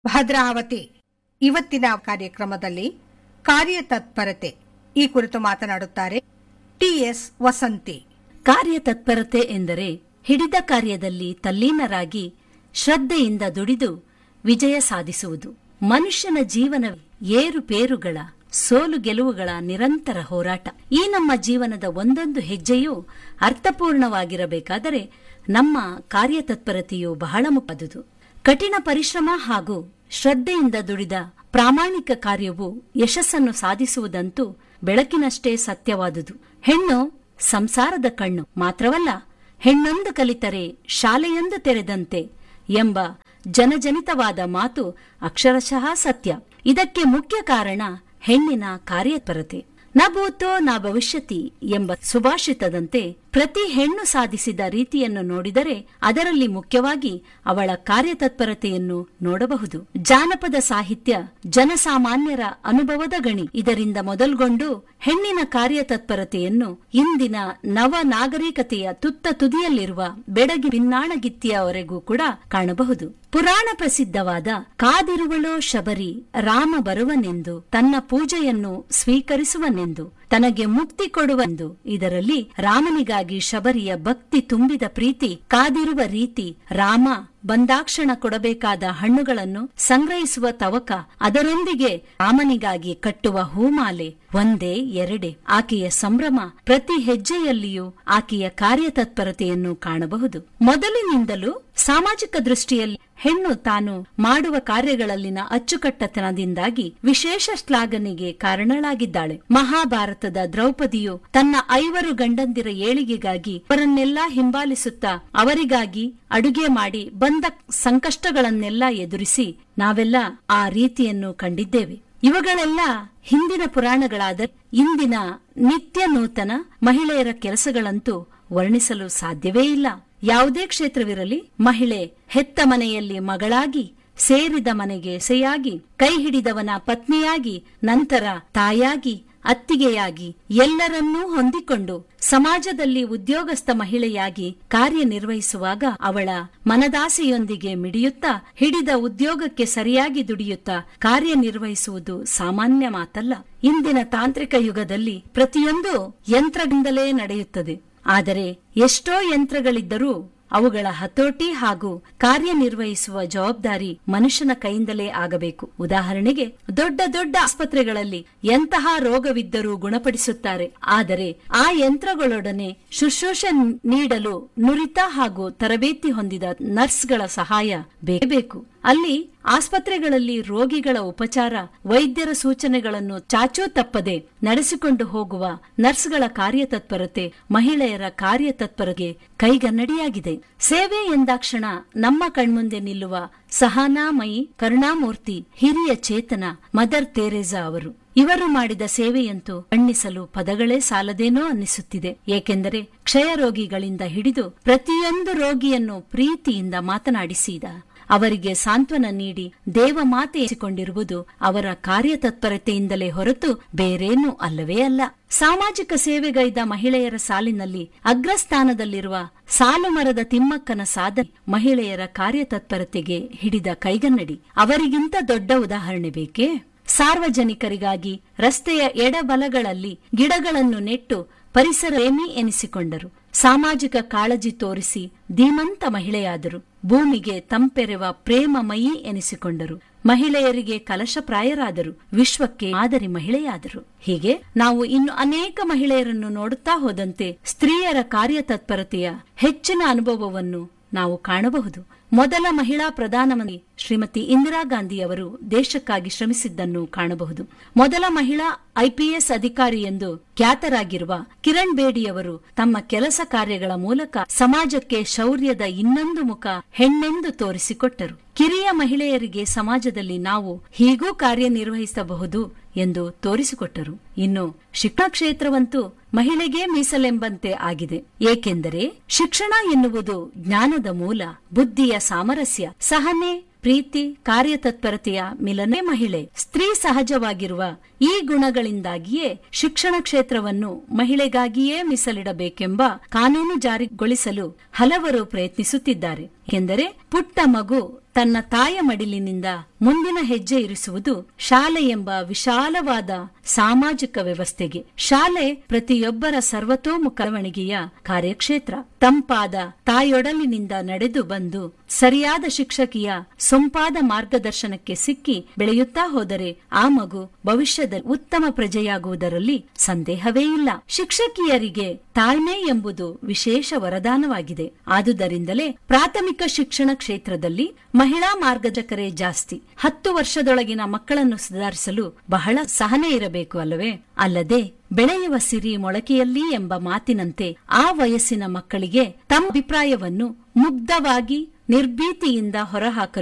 ಭದ್ರಾವತಿ ಇವತ್ತಿನ ಕಾರ್ಯಕ್ರಮದಲ್ಲಿ ಕಾರ್ಯತತ್ಪರತೆ ಈ ಕುರಿತು ಮಾತನಾಡುತ್ತಾರೆ ಟಿಎಸ್ ವಸಂತಿ ಕಾರ್ಯತತ್ಪರತೆ ಎಂದರೆ ಹಿಡಿದ ಕಾರ್ಯದಲ್ಲಿ ತಲ್ಲೀನರಾಗಿ ಶ್ರದ್ಧೆಯಿಂದ ದುಡಿದು ವಿಜಯ ಸಾಧಿಸುವುದು ಮನುಷ್ಯನ ಜೀವನ ಏರುಪೇರುಗಳ ಸೋಲು ಗೆಲುವುಗಳ ನಿರಂತರ ಹೋರಾಟ ಈ ನಮ್ಮ ಜೀವನದ ಒಂದೊಂದು ಹೆಜ್ಜೆಯೂ ಅರ್ಥಪೂರ್ಣವಾಗಿರಬೇಕಾದರೆ ನಮ್ಮ ಕಾರ್ಯತತ್ಪರತೆಯು ಬಹಳ ಮುಖ್ಯದುದು ಕಠಿಣ ಪರಿಶ್ರಮ ಹಾಗೂ ಶ್ರದ್ಧೆಯಿಂದ ದುಡಿದ ಪ್ರಾಮಾಣಿಕ ಕಾರ್ಯವು ಯಶಸ್ಸನ್ನು ಸಾಧಿಸುವುದಂತೂ ಬೆಳಕಿನಷ್ಟೇ ಸತ್ಯವಾದುದು ಹೆಣ್ಣು ಸಂಸಾರದ ಕಣ್ಣು ಮಾತ್ರವಲ್ಲ ಹೆಣ್ಣೊಂದು ಕಲಿತರೆ ಶಾಲೆಯೊಂದು ತೆರೆದಂತೆ ಎಂಬ ಜನಜನಿತವಾದ ಮಾತು ಅಕ್ಷರಶಃ ಸತ್ಯ ಇದಕ್ಕೆ ಮುಖ್ಯ ಕಾರಣ ಹೆಣ್ಣಿನ ಕಾರ್ಯಪರತೆ ನ ಭೂತೋ ನ ಭವಿಷ್ಯತಿ ಎಂಬ ಸುಭಾಷಿತದಂತೆ ಪ್ರತಿ ಹೆಣ್ಣು ಸಾಧಿಸಿದ ರೀತಿಯನ್ನು ನೋಡಿದರೆ ಅದರಲ್ಲಿ ಮುಖ್ಯವಾಗಿ ಅವಳ ಕಾರ್ಯತತ್ಪರತೆಯನ್ನು ನೋಡಬಹುದು ಜಾನಪದ ಸಾಹಿತ್ಯ ಜನಸಾಮಾನ್ಯರ ಅನುಭವದ ಗಣಿ ಇದರಿಂದ ಮೊದಲ್ಗೊಂಡು ಹೆಣ್ಣಿನ ಕಾರ್ಯತತ್ಪರತೆಯನ್ನು ಇಂದಿನ ನವ ನಾಗರಿಕತೆಯ ತುತ್ತ ತುದಿಯಲ್ಲಿರುವ ಬೆಡಗಿ ಭಿನ್ನಾಣಗಿತ್ತಿಯವರೆಗೂ ಕೂಡ ಕಾಣಬಹುದು ಪುರಾಣ ಪ್ರಸಿದ್ಧವಾದ ಕಾದಿರುವಳೋ ಶಬರಿ ರಾಮ ಬರುವನೆಂದು ತನ್ನ ಪೂಜೆಯನ್ನು ಸ್ವೀಕರಿಸುವನೆಂದು ತನಗೆ ಮುಕ್ತಿ ಕೊಡುವೆಂದು ಇದರಲ್ಲಿ ರಾಮನಿಗಾಗಿ ಶಬರಿಯ ಭಕ್ತಿ ತುಂಬಿದ ಪ್ರೀತಿ ಕಾದಿರುವ ರೀತಿ ರಾಮ ಬಂದಾಕ್ಷಣ ಕೊಡಬೇಕಾದ ಹಣ್ಣುಗಳನ್ನು ಸಂಗ್ರಹಿಸುವ ತವಕ ಅದರೊಂದಿಗೆ ರಾಮನಿಗಾಗಿ ಕಟ್ಟುವ ಹೂಮಾಲೆ ಒಂದೇ ಎರಡೆ ಆಕೆಯ ಸಂಭ್ರಮ ಪ್ರತಿ ಹೆಜ್ಜೆಯಲ್ಲಿಯೂ ಆಕೆಯ ಕಾರ್ಯತತ್ಪರತೆಯನ್ನು ಕಾಣಬಹುದು ಮೊದಲಿನಿಂದಲೂ ಸಾಮಾಜಿಕ ದೃಷ್ಟಿಯಲ್ಲಿ ಹೆಣ್ಣು ತಾನು ಮಾಡುವ ಕಾರ್ಯಗಳಲ್ಲಿನ ಅಚ್ಚುಕಟ್ಟತನದಿಂದಾಗಿ ವಿಶೇಷ ಶ್ಲಾಘನೆಗೆ ಕಾರಣಳಾಗಿದ್ದಾಳೆ ಮಹಾಭಾರತದ ದ್ರೌಪದಿಯು ತನ್ನ ಐವರು ಗಂಡಂದಿರ ಏಳಿಗೆಗಾಗಿ ಅವರನ್ನೆಲ್ಲ ಹಿಂಬಾಲಿಸುತ್ತಾ ಅವರಿಗಾಗಿ ಅಡುಗೆ ಮಾಡಿ ಬಂದ ಸಂಕಷ್ಟಗಳನ್ನೆಲ್ಲ ಎದುರಿಸಿ ನಾವೆಲ್ಲ ಆ ರೀತಿಯನ್ನು ಕಂಡಿದ್ದೇವೆ ಇವುಗಳೆಲ್ಲ ಹಿಂದಿನ ಪುರಾಣಗಳಾದ ಇಂದಿನ ನಿತ್ಯ ನೂತನ ಮಹಿಳೆಯರ ಕೆಲಸಗಳಂತೂ ವರ್ಣಿಸಲು ಸಾಧ್ಯವೇ ಇಲ್ಲ ಯಾವುದೇ ಕ್ಷೇತ್ರವಿರಲಿ ಮಹಿಳೆ ಹೆತ್ತ ಮನೆಯಲ್ಲಿ ಮಗಳಾಗಿ ಸೇರಿದ ಮನೆಗೆ ಸೆಯಾಗಿ ಕೈ ಹಿಡಿದವನ ಪತ್ನಿಯಾಗಿ ನಂತರ ತಾಯಾಗಿ ಅತ್ತಿಗೆಯಾಗಿ ಎಲ್ಲರನ್ನೂ ಹೊಂದಿಕೊಂಡು ಸಮಾಜದಲ್ಲಿ ಉದ್ಯೋಗಸ್ಥ ಮಹಿಳೆಯಾಗಿ ಕಾರ್ಯನಿರ್ವಹಿಸುವಾಗ ಅವಳ ಮನದಾಸೆಯೊಂದಿಗೆ ಮಿಡಿಯುತ್ತಾ ಹಿಡಿದ ಉದ್ಯೋಗಕ್ಕೆ ಸರಿಯಾಗಿ ದುಡಿಯುತ್ತಾ ಕಾರ್ಯನಿರ್ವಹಿಸುವುದು ಸಾಮಾನ್ಯ ಮಾತಲ್ಲ ಇಂದಿನ ತಾಂತ್ರಿಕ ಯುಗದಲ್ಲಿ ಪ್ರತಿಯೊಂದು ಯಂತ್ರದಿಂದಲೇ ನಡೆಯುತ್ತದೆ ಆದರೆ ಎಷ್ಟೋ ಯಂತ್ರಗಳಿದ್ದರೂ ಅವುಗಳ ಹತೋಟಿ ಹಾಗೂ ಕಾರ್ಯನಿರ್ವಹಿಸುವ ಜವಾಬ್ದಾರಿ ಮನುಷ್ಯನ ಕೈಯಿಂದಲೇ ಆಗಬೇಕು ಉದಾಹರಣೆಗೆ ದೊಡ್ಡ ದೊಡ್ಡ ಆಸ್ಪತ್ರೆಗಳಲ್ಲಿ ಎಂತಹ ರೋಗವಿದ್ದರೂ ಗುಣಪಡಿಸುತ್ತಾರೆ ಆದರೆ ಆ ಯಂತ್ರಗಳೊಡನೆ ಶುಶ್ರೂಷೆ ನೀಡಲು ನುರಿತ ಹಾಗೂ ತರಬೇತಿ ಹೊಂದಿದ ನರ್ಸ್ಗಳ ಸಹಾಯ ಬೇಕು ಅಲ್ಲಿ ಆಸ್ಪತ್ರೆಗಳಲ್ಲಿ ರೋಗಿಗಳ ಉಪಚಾರ ವೈದ್ಯರ ಸೂಚನೆಗಳನ್ನು ಚಾಚೂ ತಪ್ಪದೆ ನಡೆಸಿಕೊಂಡು ಹೋಗುವ ನರ್ಸ್ಗಳ ಕಾರ್ಯತತ್ಪರತೆ ಮಹಿಳೆಯರ ಕಾರ್ಯತತ್ಪರಗೆ ಕೈಗನ್ನಡಿಯಾಗಿದೆ ಸೇವೆ ಎಂದಾಕ್ಷಣ ನಮ್ಮ ಕಣ್ಮುಂದೆ ನಿಲ್ಲುವ ಸಹನಾಮಯಿ ಕರುಣಾಮೂರ್ತಿ ಹಿರಿಯ ಚೇತನ ಮದರ್ ತೆರೇಸಾ ಅವರು ಇವರು ಮಾಡಿದ ಸೇವೆಯಂತೂ ಬಣ್ಣಿಸಲು ಪದಗಳೇ ಸಾಲದೇನೋ ಅನ್ನಿಸುತ್ತಿದೆ ಏಕೆಂದರೆ ಕ್ಷಯ ರೋಗಿಗಳಿಂದ ಹಿಡಿದು ಪ್ರತಿಯೊಂದು ರೋಗಿಯನ್ನು ಪ್ರೀತಿಯಿಂದ ಮಾತನಾಡಿಸಿದ ಅವರಿಗೆ ಸಾಂತ್ವನ ನೀಡಿ ದೇವಮಾತೆ ಎನಿಸಿಕೊಂಡಿರುವುದು ಅವರ ಕಾರ್ಯತತ್ಪರತೆಯಿಂದಲೇ ಹೊರತು ಬೇರೇನೂ ಅಲ್ಲವೇ ಅಲ್ಲ ಸಾಮಾಜಿಕ ಸೇವೆಗೈದ ಮಹಿಳೆಯರ ಸಾಲಿನಲ್ಲಿ ಅಗ್ರಸ್ಥಾನದಲ್ಲಿರುವ ಸಾಲು ಮರದ ತಿಮ್ಮಕ್ಕನ ಸಾಧನೆ ಮಹಿಳೆಯರ ಕಾರ್ಯತತ್ಪರತೆಗೆ ಹಿಡಿದ ಕೈಗನ್ನಡಿ ಅವರಿಗಿಂತ ದೊಡ್ಡ ಉದಾಹರಣೆ ಬೇಕೇ ಸಾರ್ವಜನಿಕರಿಗಾಗಿ ರಸ್ತೆಯ ಎಡಬಲಗಳಲ್ಲಿ ಗಿಡಗಳನ್ನು ನೆಟ್ಟು ಪರಿಸರ ಪ್ರೇಮಿ ಎನಿಸಿಕೊಂಡರು ಸಾಮಾಜಿಕ ಕಾಳಜಿ ತೋರಿಸಿ ಧೀಮಂತ ಮಹಿಳೆಯಾದರು ಭೂಮಿಗೆ ತಂಪೆರೆವ ಪ್ರೇಮಮಯಿ ಎನಿಸಿಕೊಂಡರು ಮಹಿಳೆಯರಿಗೆ ಕಲಶಪ್ರಾಯರಾದರು ವಿಶ್ವಕ್ಕೆ ಮಾದರಿ ಮಹಿಳೆಯಾದರು ಹೀಗೆ ನಾವು ಇನ್ನು ಅನೇಕ ಮಹಿಳೆಯರನ್ನು ನೋಡುತ್ತಾ ಹೋದಂತೆ ಸ್ತ್ರೀಯರ ಕಾರ್ಯತತ್ಪರತೆಯ ಹೆಚ್ಚಿನ ಅನುಭವವನ್ನು ನಾವು ಕಾಣಬಹುದು ಮೊದಲ ಮಹಿಳಾ ಪ್ರಧಾನಮಂತ್ರಿ ಶ್ರೀಮತಿ ಇಂದಿರಾ ಗಾಂಧಿ ಅವರು ದೇಶಕ್ಕಾಗಿ ಶ್ರಮಿಸಿದ್ದನ್ನು ಕಾಣಬಹುದು ಮೊದಲ ಮಹಿಳಾ ಐಪಿಎಸ್ ಅಧಿಕಾರಿ ಎಂದು ಖ್ಯಾತರಾಗಿರುವ ಕಿರಣ್ ಬೇಡಿಯವರು ತಮ್ಮ ಕೆಲಸ ಕಾರ್ಯಗಳ ಮೂಲಕ ಸಮಾಜಕ್ಕೆ ಶೌರ್ಯದ ಇನ್ನೊಂದು ಮುಖ ಹೆಣ್ಣೆಂದು ತೋರಿಸಿಕೊಟ್ಟರು ಕಿರಿಯ ಮಹಿಳೆಯರಿಗೆ ಸಮಾಜದಲ್ಲಿ ನಾವು ಹೀಗೂ ಕಾರ್ಯನಿರ್ವಹಿಸಬಹುದು ಎಂದು ತೋರಿಸಿಕೊಟ್ಟರು ಇನ್ನು ಶಿಕ್ಷಣ ಕ್ಷೇತ್ರವಂತೂ ಮಹಿಳೆಗೆ ಮೀಸಲೆಂಬಂತೆ ಆಗಿದೆ ಏಕೆಂದರೆ ಶಿಕ್ಷಣ ಎನ್ನುವುದು ಜ್ಞಾನದ ಮೂಲ ಬುದ್ಧಿಯ ಸಾಮರಸ್ಯ ಸಹನೆ ಪ್ರೀತಿ ಕಾರ್ಯತತ್ಪರತೆಯ ಮಿಲನೆ ಮಹಿಳೆ ಸ್ತ್ರೀ ಸಹಜವಾಗಿರುವ ಈ ಗುಣಗಳಿಂದಾಗಿಯೇ ಶಿಕ್ಷಣ ಕ್ಷೇತ್ರವನ್ನು ಮಹಿಳೆಗಾಗಿಯೇ ಮೀಸಲಿಡಬೇಕೆಂಬ ಕಾನೂನು ಜಾರಿಗೊಳಿಸಲು ಹಲವರು ಪ್ರಯತ್ನಿಸುತ್ತಿದ್ದಾರೆ ಎಂದರೆ ಪುಟ್ಟ ಮಗು ತನ್ನ ತಾಯ ಮಡಿಲಿನಿಂದ ಮುಂದಿನ ಹೆಜ್ಜೆ ಇರಿಸುವುದು ಶಾಲೆ ಎಂಬ ವಿಶಾಲವಾದ ಸಾಮಾಜಿಕ ವ್ಯವಸ್ಥೆಗೆ ಶಾಲೆ ಪ್ರತಿಯೊಬ್ಬರ ಸರ್ವತೋಮುಖ ಬೆಳವಣಿಗೆಯ ಕಾರ್ಯಕ್ಷೇತ್ರ ತಂಪಾದ ತಾಯೊಡಲಿನಿಂದ ನಡೆದು ಬಂದು ಸರಿಯಾದ ಶಿಕ್ಷಕಿಯ ಸೊಂಪಾದ ಮಾರ್ಗದರ್ಶನಕ್ಕೆ ಸಿಕ್ಕಿ ಬೆಳೆಯುತ್ತಾ ಹೋದರೆ ಆ ಮಗು ಭವಿಷ್ಯದ ಉತ್ತಮ ಪ್ರಜೆಯಾಗುವುದರಲ್ಲಿ ಸಂದೇಹವೇ ಇಲ್ಲ ಶಿಕ್ಷಕಿಯರಿಗೆ ತಾಳ್ಮೆ ಎಂಬುದು ವಿಶೇಷ ವರದಾನವಾಗಿದೆ ಆದುದರಿಂದಲೇ ಪ್ರಾಥಮಿಕ ಶಿಕ್ಷಣ ಕ್ಷೇತ್ರದಲ್ಲಿ ಮಹಿಳಾ ಮಾರ್ಗದರ್ಶಕರೇ ಜಾಸ್ತಿ ಹತ್ತು ವರ್ಷದೊಳಗಿನ ಮಕ್ಕಳನ್ನು ಸುಧಾರಿಸಲು ಬಹಳ ಸಹನೆ ಇರಬೇಕು ಅಲ್ಲವೇ ಅಲ್ಲದೆ ಬೆಳೆಯುವ ಸಿರಿ ಮೊಳಕೆಯಲ್ಲಿ ಎಂಬ ಮಾತಿನಂತೆ ಆ ವಯಸ್ಸಿನ ಮಕ್ಕಳಿಗೆ ತಮ್ಮ ಅಭಿಪ್ರಾಯವನ್ನು ಮುಗ್ಧವಾಗಿ ನಿರ್ಭೀತಿಯಿಂದ ಹೊರಹಾಕಲು